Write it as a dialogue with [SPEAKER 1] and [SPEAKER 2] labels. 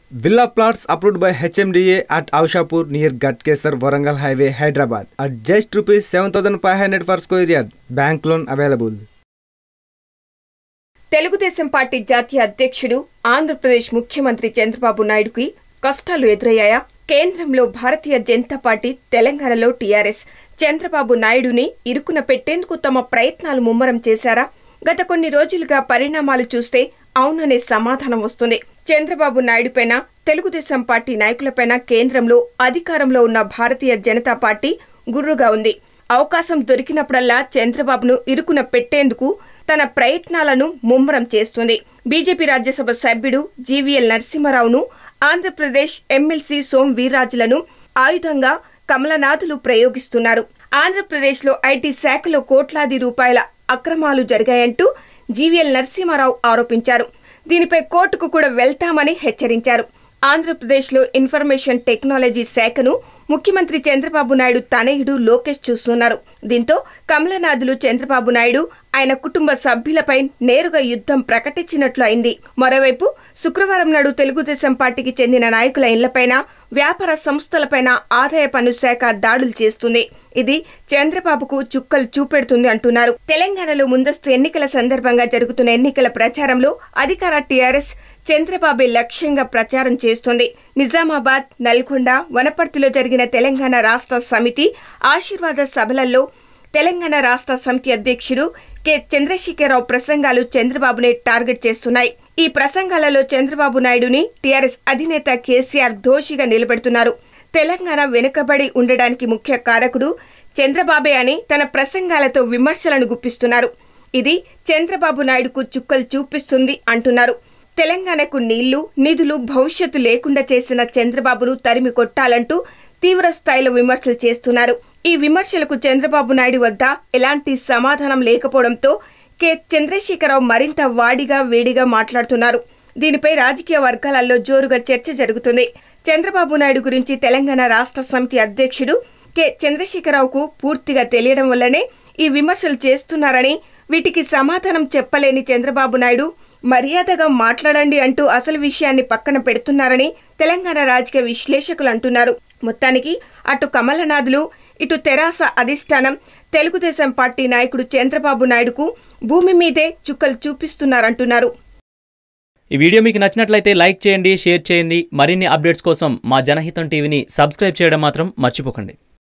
[SPEAKER 1] Villa plots approved by HMDA at Aushapur near Gatkesar Warangal Highway, Hyderabad at just rupees 7500 per square yard. Bank loan available.
[SPEAKER 2] Telugu Desam party జాతీయ అధ్యక్షుడు ఆంధ్రప్రదేశ్ ముఖ్యమంత్రి చంద్రబాబు నాయుడుకి కష్టాలు ఎదురయ్యాయా కేంద్రంలో Bharatiya Janata party తెలంగాణలో టీఆర్ఎస్ చంద్రబాబు నాయుడుని ఇరుకున పెట్టేందుకు తమ ప్రయత్నాలు ముమ్మరం చేశారా గత కొన్ని రోజులుగా పరిణామాలు చూస్తే అవుననే సమాధానం వస్తుంది చంద్రబాబు నాయుడుపైన తెలుగుదేశం పార్టీ నాయకులపైన కేంద్రంలో అధికారంలో ఉన్న భారతీయ జనతా పార్టీ గుర్రుగా ఉంది అవకాశం దొరికినప్పుడల్లా చంద్రబాబును ఇరుకున పెట్టేందుకు తన ప్రయత్నాలను ముమ్మరం చేస్తుంది బీజేపీ రాజ్యసభ సభ్యుడు జీవీఎల్ నరసింహారావును ఆంధ్రప్రదేశ్ ఎమ్మెల్సీ సోమ్ వీర్రాజులను ఆయుధంగా కమలనాథులు ప్రయోగిస్తున్నారు ఆంధ్రప్రదేశ్లో ఐటీ శాఖలో కోట్లాది రూపాయల అక్రమాలు జరిగాయంటూ జీవీఎల్ నరసింహారావు ఆరోపించారు దీనిపై కోర్టుకు కూడా వెళ్తామని హెచ్చరించారు ఆంధ్రప్రదేశ్లో ఇన్ఫర్మేషన్ టెక్నాలజీ శాఖను ముఖ్యమంత్రి చంద్రబాబు నాయుడు తనయుడు లోకేష్ చూస్తున్నారు దీంతో కమలనాథులు చంద్రబాబు నాయుడు ఆయన కుటుంబ సభ్యులపై నేరుగా యుద్ధం ప్రకటించినట్లు అయింది మరోవైపు శుక్రవారం నాడు తెలుగుదేశం పార్టీకి చెందిన నాయకుల ఇళ్లపైన వ్యాపార సంస్థలపైన ఆదాయ పన్ను శాఖ దాడులు చేస్తుంది ఇది చంద్రబాబుకు చుక్కలు చూపెడుతుంది అంటున్నారు తెలంగాణలో ముందస్తు ఎన్నికల సందర్భంగా జరుగుతున్న ఎన్నికల ప్రచారంలో అధికార టీఆర్ఎస్ చంద్రబాబే లక్ష్యంగా ప్రచారం చేస్తోంది నిజామాబాద్ నల్గొండ వనపర్తిలో జరిగిన తెలంగాణ రాష్ట్ర సమితి ఆశీర్వాద సభలలో తెలంగాణ రాష్ట్ర సమితి అధ్యక్షుడు కె చంద్రశేఖరరావు ప్రసంగాలు చంద్రబాబునే టార్గెట్ చేస్తున్నాయి ఈ ప్రసంగాలలో చంద్రబాబు నాయుడుని టీఆర్ఎస్ అధినేత కేసీఆర్ దోషిగా నిలబెడుతున్నారు తెలంగాణ వెనుకబడి ఉండడానికి ముఖ్య కారకుడు చంద్రబాబే అని తన ప్రసంగాలతో విమర్శలను గుప్పిస్తున్నారు ఇది చంద్రబాబు నాయుడుకు చుక్కలు చూపిస్తుంది అంటున్నారు తెలంగాణకు నీళ్లు నిధులు భవిష్యత్తు లేకుండా చేసిన చంద్రబాబును తరిమి కొట్టాలంటూ తీవ్ర స్థాయిలో విమర్శలు చేస్తున్నారు ఈ విమర్శలకు చంద్రబాబు నాయుడు వద్ద ఎలాంటి సమాధానం లేకపోవడంతో కె చంద్రశేఖరరావు మరింత వాడిగా వేడిగా మాట్లాడుతున్నారు దీనిపై రాజకీయ వర్గాలలో జోరుగా చర్చ జరుగుతుంది చంద్రబాబు నాయుడు గురించి తెలంగాణ రాష్ట్ర సమితి అధ్యక్షుడు కె చంద్రశేఖరరావుకు పూర్తిగా తెలియడం వల్లనే ఈ విమర్శలు చేస్తున్నారని వీటికి సమాధానం చెప్పలేని చంద్రబాబు నాయుడు మర్యాదగా మాట్లాడండి అంటూ అసలు విషయాన్ని పక్కన పెడుతున్నారని తెలంగాణ రాజకీయ విశ్లేషకులు అంటున్నారు మొత్తానికి అటు కమలనాథులు ఇటు తెరాస అధిష్టానం తెలుగుదేశం పార్టీ నాయకుడు చంద్రబాబు నాయుడుకు భూమి మీదే చుక్కలు చూపిస్తున్నారంటున్నారు
[SPEAKER 3] ఈ వీడియో మీకు నచ్చినట్లయితే లైక్ చేయండి షేర్ చేయండి మరిన్ని అప్డేట్స్ కోసం మా జనహితం టీవీని సబ్స్క్రైబ్ చేయడం మాత్రం మర్చిపోకండి